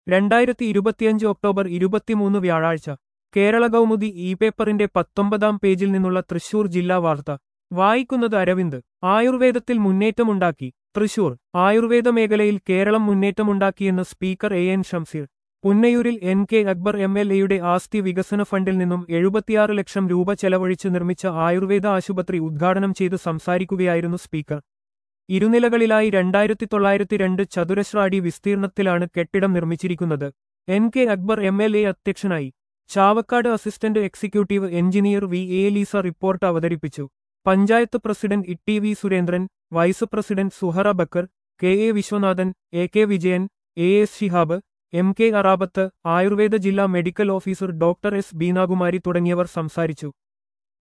രണ്ടായിരത്തി ഇരുപത്തിയഞ്ച് ഒക്ടോബർ ഇരുപത്തിമൂന്ന് വ്യാഴാഴ്ച കേരള കൗമുദി ഇ പേപ്പറിന്റെ പത്തൊമ്പതാം പേജിൽ നിന്നുള്ള തൃശൂർ ജില്ലാ വാർത്ത വായിക്കുന്നത് അരവിന്ദ് ആയുർവേദത്തിൽ മുന്നേറ്റമുണ്ടാക്കി തൃശൂർ ആയുർവേദ മേഖലയിൽ കേരളം മുന്നേറ്റമുണ്ടാക്കിയെന്ന് സ്പീക്കർ എ എൻ ഷംസീർ പുന്നയൂരിൽ N K Akbar M L എയുടെ ആസ്തി വികസന ഫണ്ടിൽ നിന്നും എഴുപത്തിയാറ് ലക്ഷം രൂപ ചെലവഴിച്ച് നിർമ്മിച്ച ആയുർവേദ ആശുപത്രി ഉദ്ഘാടനം ചെയ്ത് സംസാരിക്കുകയായിരുന്നു സ്പീക്കർ ഇരുനിലകളിലായി രണ്ടായിരത്തി തൊള്ളായിരത്തി രണ്ട് ചതുരശ്ര അടി വിസ്തീർണത്തിലാണ് കെട്ടിടം നിർമ്മിച്ചിരിക്കുന്നത് N K Akbar M L A അധ്യക്ഷനായി Chavakkad assistant executive engineer V A Leesa report അവതരിപ്പിച്ചു panchayat president E V Surendran vice president Suhara Bakkar K A Viswanathan A K Vijayan A S Shihab M K Arabath Ayurveda ജില്ലാ medical officer doctor S Beenakumari തുടങ്ങിയവർ സംസാരിച്ചു